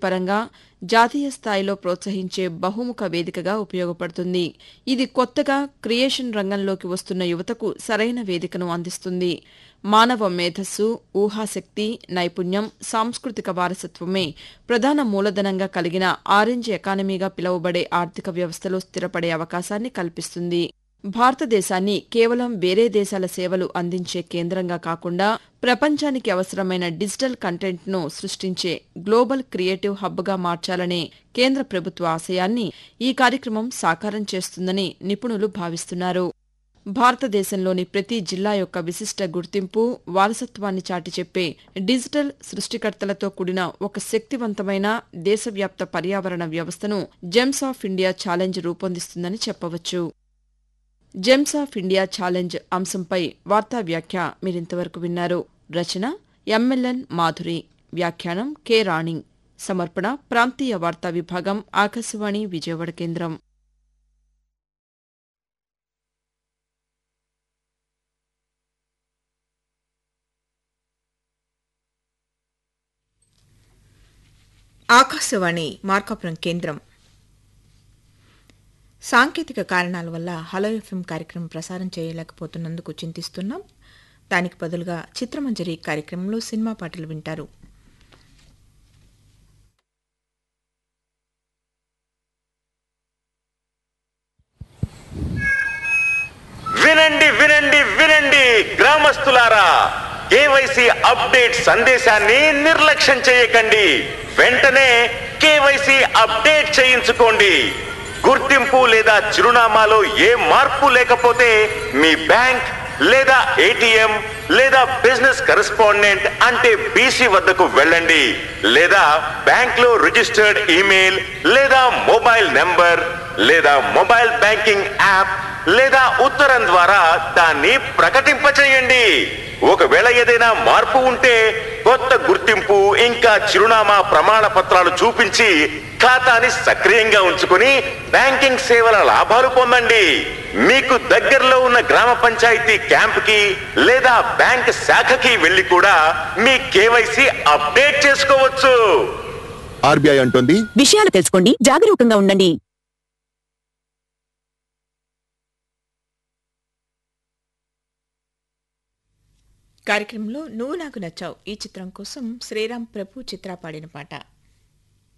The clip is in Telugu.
పరంగా జాతీయ స్థాయిలో ప్రోత్సహించే బహుముఖ వేదికగా ఉపయోగపడుతుంది ఇది కొత్తగా క్రియేషన్ రంగంలోకి వస్తున్న యువతకు సరైన వేదికను అందిస్తుంది మానవ మేధస్సు ఊహాశక్తి నైపుణ్యం సాంస్కృతిక వారసత్వమే ప్రధాన మూలధనంగా కలిగిన ఆరెంజ్ ఎకానమీగా పిలువబడే ఆర్థిక వ్యవస్థలో స్థిరపడే అవకాశాన్ని కల్పిస్తుంది భారతదేశాన్ని కేవలం వేరే దేశాల సేవలు అందించే కేంద్రంగా కాకుండా ప్రపంచానికి అవసరమైన డిజిటల్ కంటెంట్ను సృష్టించే గ్లోబల్ క్రియేటివ్ హబ్గా మార్చాలనే కేంద్ర ప్రభుత్వ ఆశయాన్ని ఈ కార్యక్రమం సాకారం చేస్తుందని నిపుణులు భావిస్తున్నారు భారతదేశంలోని ప్రతి జిల్లా యొక్క విశిష్ట గుర్తింపు వారసత్వాన్ని చాటి చెప్పే డిజిటల్ సృష్టికర్తలతో కూడిన ఒక శక్తివంతమైన దేశవ్యాప్త పర్యావరణ వ్యవస్థను జెమ్స్ ఆఫ్ ఇండియా ఛాలెంజ్ రూపొందిస్తుందని చెప్పవచ్చు జెమ్స్ ఆఫ్ ఇండియా ఛాలెంజ్ అంశంపై వార్తా వ్యాఖ్య మీరింతవరకు విన్నారు రచన ఎంఎల్ఎన్ మాధురి వ్యాఖ్యానం కె రాణి సమర్పణ ప్రాంతీయ వార్తా విభాగం ఆకాశవాణి విజయవాడ కేంద్రం ఆకాశవాణి మార్కాపురం కేంద్రం సాంకేతిక కారణాల వల్ల హలో ఎఫ్ఎం కార్యక్రమం ప్రసారం చేయలేకపోతున్నందుకు చింతిస్తున్నాం దానికి బదులుగా చిత్రమంజరి కార్యక్రమంలో సినిమా పాటలు వింటారు వినండి వినండి వినండి గ్రామస్తులారా కేవైసీ అప్డేట్ సందేశాన్ని నిర్లక్ష్యం చేయకండి వెంటనే కేవైసీ అప్డేట్ చేయించుకోండి గుర్తింపు లేదా చిరునామాలో ఏ మార్పు లేకపోతే మీ బ్యాంక్ లేదా ఏటీఎం లేదా బిజినెస్ కరెస్పాండెంట్ అంటే బీసీ వద్దకు వెళ్ళండి లేదా బ్యాంక్ లో రిజిస్టర్డ్ ఈమెయిల్ లేదా మొబైల్ నెంబర్ లేదా మొబైల్ బ్యాంకింగ్ యాప్ లేదా ఉత్తరం ద్వారా దాన్ని ప్రకటింపచేయండి ఒకవేళ ఏదైనా మార్పు ఉంటే కొత్త గుర్తింపు ఇంకా చిరునామా ప్రమాణ పత్రాలు చూపించి ఖాతాని సక్రియంగా ఉంచుకుని బ్యాంకింగ్ సేవల లాభాలు పొందండి మీకు దగ్గరలో ఉన్న గ్రామ పంచాయతీ క్యాంప్ కి లేదా బ్యాంక్ శాఖకి వెళ్లి కూడా మీ కేవైసీ అప్డేట్ చేసుకోవచ్చు ఆర్బీఐ అంటోంది విషయాలు తెలుసుకోండి జాగరూకంగా ఉండండి కార్యక్రమంలో నువ్వు నాకు నచ్చావు ఈ చిత్రం కోసం శ్రీరామ్ ప్రభు చిత్ర పాడిన పాట